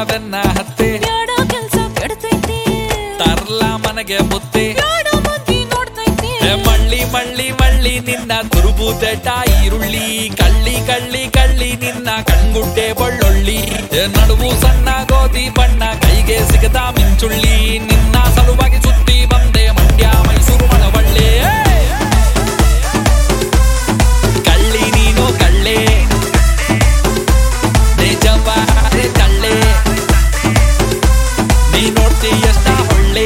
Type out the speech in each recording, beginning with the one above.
ಬೆನ್ನ ಹತ್ತೆ ಬ್ಯಾಡ ಕೆಲ್ಸ ಕೆಡ್ತೈತಿ ತರ್ಲ ಮನೆಗೆ ಬುತ್ತಿ ಬ್ಯಾಡ ಮಂದಿ ನೋಡ್ತೈತಿ ಏ ಮಳ್ಳಿ ಮಳ್ಳಿ ಮಳ್ಳಿ ನಿನ್ನ ತುರುಬು ದೆಡ್ಡ ಈರುಳ್ಳಿ ಕಳ್ಳಿ ಕಳ್ಳಿ ಕಳ್ಳಿ ನಿನ್ನ ಕಣ್ಗುಡ್ಡೆ ಬಳ್ಳೊಳ್ಳಿ ಏ ನಡುವು ಸಣ್ಣ ಗೋಧಿ ಬಣ್ಣ ಕೈಗೆ ಸಿಗದ ಮಿಂಚುಳ್ಳಿ ನಿನ್ನ ಸಲುವಾಗಿ ಸುತ್ತಿ ಬಂದೆ ಮಂಡ್ಯ ಮೈಸೂರು ಮಳವಳ್ಳಿ ಏ! ಕಳ್ಳಿ ನೀನು ಕಳ್ಳೆ ನಿಜವಾದ ಕಳ್ಳೆ ನೀ ನೋಡ್ತಿ ಎಷ್ಟ ಹೊಳ್ಳೆ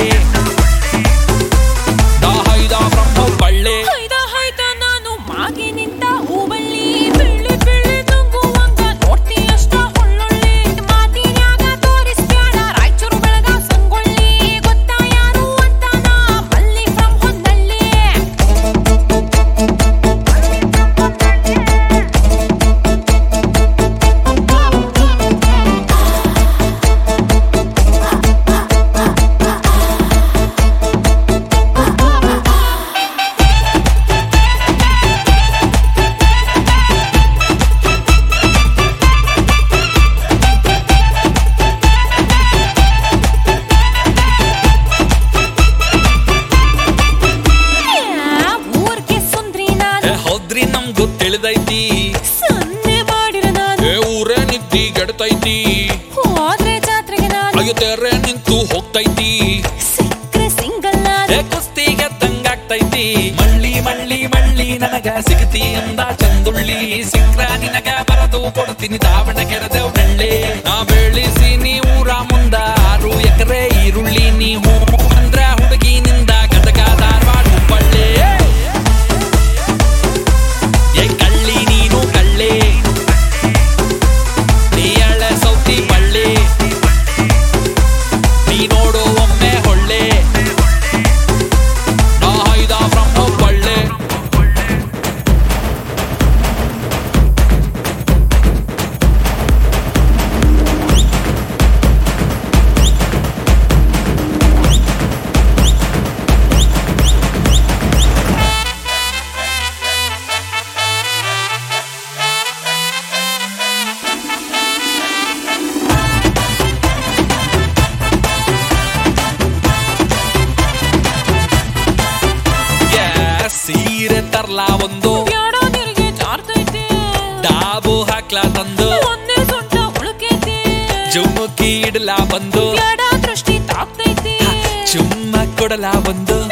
ದಾಹೈದ ಬ್ರಹ್ಮ ಬಳ್ಳೆ ಹೈದ ಹೈದ ನಾನು ಮಾಗಿ ನಿಂತ ಹೂಬಳ್ಳಿ ಬೆಳ್ಳಿ ಬೆಳ್ಳಿ ನುಂಗುವಂಗ ನೋಡ್ತಿ ಅಷ್ಟ ಹೊಳ್ಳೊಳ್ಳಿ ಮಾತಿನ್ಯಾಗ ತೋರಿಸ್ಬ್ಯಾಡ ರಾಯಚೂರು ಬೆಳಗಾವ್ ಸಂಗೊಳ್ಳಿ ಗೊತ್ತಾ ಯಾರು ಅಂತ ನಾ ಮಲ್ಲಿ ಫ್ರಮ್ ಹೊನ್ನಳ್ಳಿ ಯಾ, ಊರ್ಗೆ ಸುಂದ್ರಿ ನಾನು ಏ ಹೌದ್ರಿ ನಮ್ಗೂ ತಿಳಿದೈತಿ ಸನ್ನೆ ಮಾಡಿರ ನಾನು ಏ ಊರೇ ನಿಂತಿ ಗೆಡ್ತೈತಿ ಹೋದ್ರೆ ಜಾತ್ರೆಗೆ ನಾನು ಅಯ್ಯೋ ತೆರೆ ನಿಂತು ಹೋಗ್ತೈತಿ ಸಿಕ್ಕ್ರೆ ಸಿಂಗಲ್ ನಾನು ಏ ಕುಸ್ತಿಗೆ ತಂಗಾಗ್ತೈತಿ ಮಳ್ಳಿ ಮಳ್ಳಿ ಮಳ್ಳಿ ನನಗ ಸಿಗತಿ ಅಂದ ಚಂದುಳ್ಳಿ ಸಿಕ್ರ ನಿನಗ ಬರದು ಕೊಡ್ತೀನಿ ದಾವಣ ಕೆರೆದೇವ್ ನಳ್ಳಿ ನಾ ಬೆಳಿಸಿ ನೀ ಊರ ಮುಂದ ಆರು ಎಕರೆ ಈರುಳ್ಳಿ ನೀ ಹೂ ಅಂದ್ರ ಹುಡುಗಿನಿಂದ ಗದಗ ಧಾರವಾಡ ಹುಬ್ಬಳ್ಳಿ ಏ ಕಳ್ಳಿ ನೀನು ಕಳ್ಳಿ ನೀ ಎಳೆ ಸೌತಿ ಬಳ್ಳಿ ನೀ ನೋಡು ಒಮ್ಮೆ ಹೊಳ್ಳೆ ನಾಯ್ದ ಬ್ರಹ್ಮ ಬಳ್ಳೆ Yeah, ಸೀರೆ ತರ್ಲಾ ಒಂದು ಬ್ಯಾಡ ನಿನಗೆ ಜಾರ್ತೈತಿ ಡಾಬು ಹಾಕ್ಲಾ ತಂದು ಒಂದೇ ಸೊಂಟ ಉಳುಕೈತಿ ಜುಮ್ಮುಕಿ ಇಡ್ಲಾ ಬಂದು ಬ್ಯಾಡ ದೃಷ್ಟಿ ತಾಕ್ತೈತಿ ಚುಮ್ಮ ಕೊಡಲಾ ಒಂದು